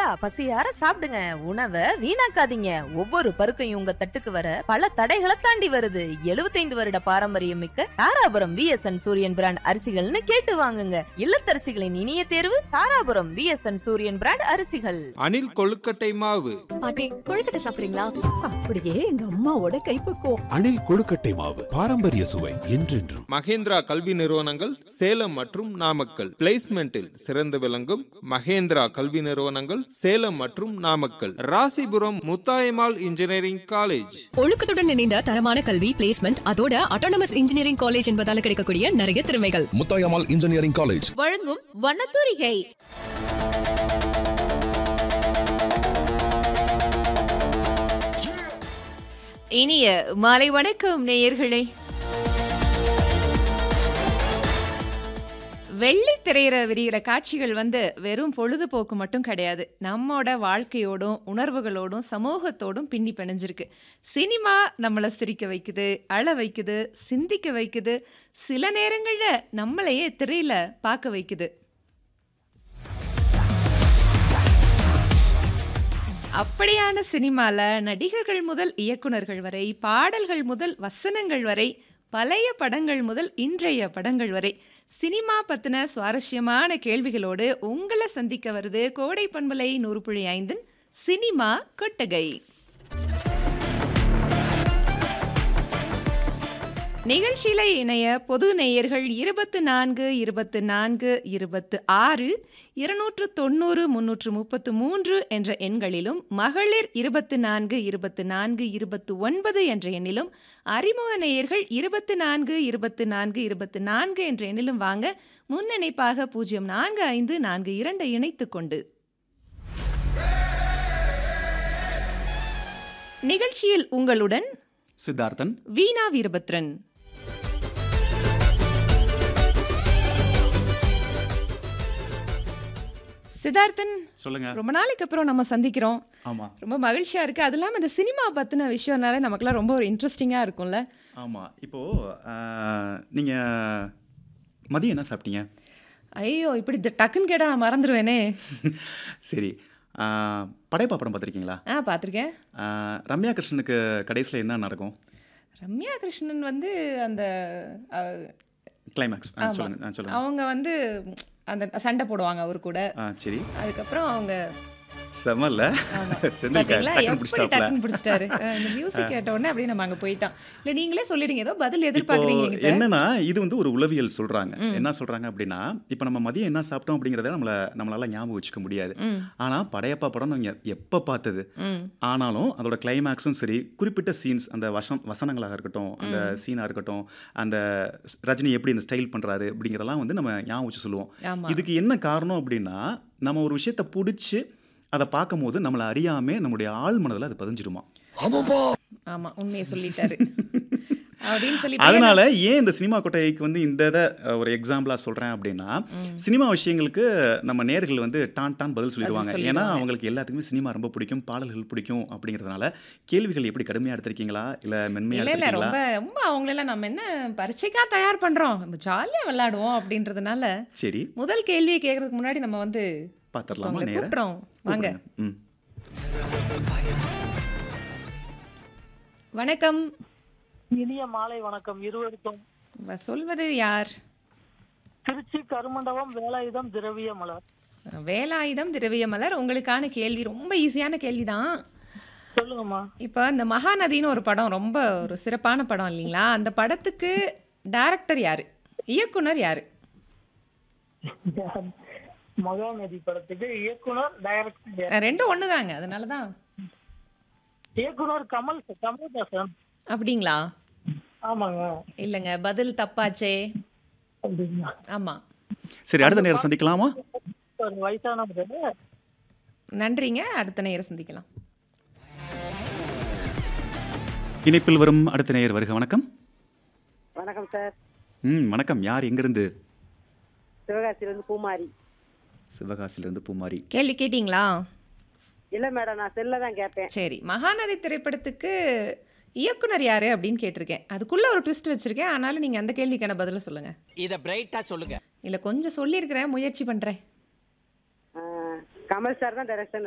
பசியார சாப்பிடுங்க உணவை வீணாக்காதீங்க ஒவ்வொரு பருக்கையும் உங்க தட்டுக்கு வர பல தடைகளை தாண்டி வருது 75 வருட பாரம்பரியம் மிக்க தாராபுரம் விஎஸ்என் சூரியன் பிராண்ட் அரிசிகள்னு கேட்டு வாங்குங்க இல்லத்தரசிகளின் இனிய தேர்வு தாராபுரம் விஎஸ்என் சூரியன் பிராண்ட் அரிசிகள் அணில் கொழுக்கட்டை மாவு பாட்டி கொழுக்கட்டை சாப்பிடுறீங்களா அப்படியே எங்க அம்மாவோட கைப்பக்குவம் அணில் கொழுக்கட்டை மாவு பாரம்பரிய சுவை என்றென்றும் மகேந்திரா கல்வி நிறுவனங்கள் சேலம் மற்றும் நாமக்கல் பிளேஸ்மெண்டில் சிறந்து விளங்கும் மகேந்திரா கல்வி நிறுவனங்கள் சேலம் மற்றும் நாமக்கல் ராசிபுரம் முத்தாயம்மாள் இன்ஜினியரிங் காலேஜ் ஒழுக்கத்துடன் இணைந்த தரமான கல்வி பிளேஸ்மெண்ட் அதோட அட்டானமஸ் இன்ஜினியரிங் காலேஜ் என்பதால கிடைக்கக்கூடிய நிறைய திறமைகள் முத்தாயம்மாள் இன்ஜினியரிங் காலேஜ் வழங்கும் வண்ணத்தூரிகை இனிய மாலை வணக்கம் நேயர்களே வெள்ளி திரையிற விரிகிற காட்சிகள் வந்து வெறும் பொழுதுபோக்கு மட்டும் கிடையாது நம்மோட வாழ்க்கையோடும் உணர்வுகளோடும் சமூகத்தோடும் பின்னி பிணைஞ்சிருக்கு சினிமா நம்மளை சிரிக்க வைக்குது அழ வைக்குது சிந்திக்க வைக்குது சில நேரங்களில் நம்மளையே திரையில பார்க்க வைக்குது அப்படியான சினிமால நடிகர்கள் முதல் இயக்குனர்கள் வரை பாடல்கள் முதல் வசனங்கள் வரை பழைய படங்கள் முதல் இன்றைய படங்கள் வரை சினிமா பத்தின சுவாரஸ்யமான கேள்விகளோடு உங்களை சந்திக்க வருது கோடை பண்பலை நூறு புள்ளி ஐந்தின் சினிமா கொட்டகை நிகழ்ச்சியில இணைய பொது நேயர்கள் இருபத்து நான்கு இருபத்து நான்கு இருபத்து ஆறு இருநூற்று தொண்ணூறு முன்னூற்று முப்பத்து மூன்று என்ற எண்களிலும் மகளிர் இருபத்து நான்கு இருபத்து நான்கு இருபத்து ஒன்பது என்ற எண்ணிலும் அறிமுக நேயர்கள் இருபத்து நான்கு இருபத்து நான்கு இருபத்து நான்கு என்ற எண்ணிலும் வாங்க முன்னிணைப்பாக பூஜ்ஜியம் நான்கு ஐந்து நான்கு இரண்டு இணைத்துக் கொண்டு நிகழ்ச்சியில் உங்களுடன் சித்தார்த்தன் வீணா வீரபத்ரன் சித்தார்த்தன் சொல்லுங்க ரொம்ப நாளைக்கு அப்புறம் நம்ம சந்திக்கிறோம் ஆமா ரொம்ப மகிழ்ச்சியா இருக்கு அது இல்லாம இந்த சினிமா பத்தின விஷயம்னால நமக்குலாம் ரொம்ப ஒரு இன்ட்ரெஸ்டிங்கா இருக்கும்ல ஆமா இப்போ ஆஹ், நீங்க மதியம் என்ன சாப்பிட்டீங்க ஐயோ இப்படி த- டக்குன்னு கேட்டா நான் மறந்துடுவேனே சரி ஆஹ், படையப்பா படம் பார்த்துருக்கீங்களா ஆ பார்த்துருக்கேன் ஆஹ், ரம்யா கிருஷ்ணனுக்கு கடைசியில் என்ன நடக்கும் ரம்யா கிருஷ்ணன் வந்து அந்த அஹ், கிளைமேக்ஸ் ஆமா. சொல்லுங்க ஆ, சொல்லுங்க அவங்க வந்து அந்த சண்டை போடுவாங்க அவர் கூட ஆ சரி அதுக்கப்புறம் அவங்க செமல்ல ஆமா. செந்தில் பாத்தீங்களா டக்குனு எப்படி பிடிச்சிட்டாப்ல டக்குன்னு பிடிச்சிட்டாரு அஹ் இந்த மியூசிக் கேட்ட உடனே அப்படியே நம்ம அங்க போயிட்டோம் இல்ல நீங்களே சொல்லிடுங்க ஏதோ பதில் இப்போ எதிர்பார்க்கறீங்க என்கிட்ட என்னன்னா இது வந்து ஒரு உளவியல் சொல்றாங்க என்ன சொல்றாங்க அப்படின்னா இப்போ நம்ம மதியம் என்ன சாப்பிட்டோம் அப்படிங்கறத நம்மள நம்மளால ஞாபகம் வச்சுக்க முடியாது ம். ஆனா படையப்பா படம் நீங்க எப்ப பார்த்தது ம் ஆனாலும் அதோட கிளைமேக்ஸும் சரி குறிப்பிட்ட சீன்ஸ் அந்த வசம் வசனங்களாக இருக்கட்டும் அந்த சீனாக இருக்கட்டும் அந்த ஸ்- ரஜினி எப்படி இந்த ஸ்டைல் பண்ணுறாரு அப்படிங்கிறதெல்லாம் வந்து நம்ம ஞாபகம் வச்சு சொல்லுவோம் ஆமா இதுக்கு என்ன காரணம் அப்படின்னா நம்ம ஒரு விஷயத்தை பிடிச்சி அதை பார்க்கும்போது நம்மளை அறியாமே நம்முடைய ஆள் மனதில் அது பதிஞ்சிருமா ஆமா உண்மையை சொல்லிட்டாரு அப்படின்னு சொல்லி அதனால ஏன் இந்த சினிமா கொட்டைக்கு வந்து இந்த இதை அஹ், ஒரு எக்ஸாம்பிளாக சொல்கிறேன் அப்படின்னா சினிமா விஷயங்களுக்கு நம்ம நேர்கள் வந்து டான் டான் பதில் சொல்லிடுவாங்க ஏன்னா சொல்லிடுவாங்க. அவங்களுக்கு எல்லாத்துக்குமே சினிமா ரொம்ப பிடிக்கும் பாடல்கள் பிடிக்கும் அப்படிங்கிறதுனால கேள்விகள் எப்படி கடுமையாக எடுத்திருக்கீங்களா இல்லை மென்மையாக இல்ல இல்ல எடுத்திருக்கீங்களா ரொம்ப ரொம்ப அவங்களெல்லாம் நம்ம என்ன பரீட்சைக்கா தயார் பண்றோம் நம்ம ஜாலியா விளையாடுவோம் அப்படின்றதுனால சரி முதல் கேள்வியை கேட்கறதுக்கு முன்னாடி நம்ம வந்து பார்த்துடலாமா அவங்களை நேரா கூப்பிடுறோம் வாங்க கூப்பிடுங்க. ம் வணக்கம் இனிய மாலை வணக்கம் இருவருக்கும் வ- சொல்வது யார் திருச்சி கருமண்டபம் வேலாயுதம் திரவிய மலர் வேலாயுதம் திரவிய மலர் உங்களுக்கான கேள்வி ரொம்ப ஈஸியான கேள்விதான் சொல்லுங்கம்மா இப்போ இந்த மகாநதின்னு ஒரு படம் ரொம்ப ஒரு சிறப்பான படம் இல்லைங்களா அந்த படத்துக்கு டைரக்டர் யாரு இயக்குனர் யாரு மகாநதி படத்துக்கு இயக்குனர் டைரக்டர் அஹ் ரெண்டும் ஒண்ணுதாங்க அதனால தான் இயக்குனர் கமல் கமல்ஹாசன் அப்படிங்களா ஆமாங்க இல்லைங்க பதில் தப்பாச்சே அப்படிங்களா ஆமா சரி அடுத்த நேரம் சந்திக்கலாமா ஒரு வயசானவர் நன்றிங்க அடுத்த நேரம் சந்திக்கலாம் இணைப்பில் வரும் அடுத்த நேயர் வருக வணக்கம் வணக்கம் சார் ம் வணக்கம் யார் எங்கிருந்து சிவகாசியிலேருந்து பூமாரி சிவகாசியிலிருந்து பூமாரி கேள்வி கேட்டிங்களா இல்லை மேடம் நான் செல்ல தான் கேட்பேன் சரி மகாநதி திரைப்படத்துக்கு இயக்குனர் யாரு அப்படின்னு கேட்டிருக்கேன் அதுக்குள்ள ஒரு ட்விஸ்ட் வச்சிருக்கேன் ஆனாலும் நீங்க அந்த கேள்விக்கான பதில சொல்லுங்க இத பிரைட்டா சொல்லுங்க இல்ல கொஞ்சம் சொல்லியிருக்கிறேன் முயற்சி பண்றேன் கமல் சார் தான் டைரக்ஷன்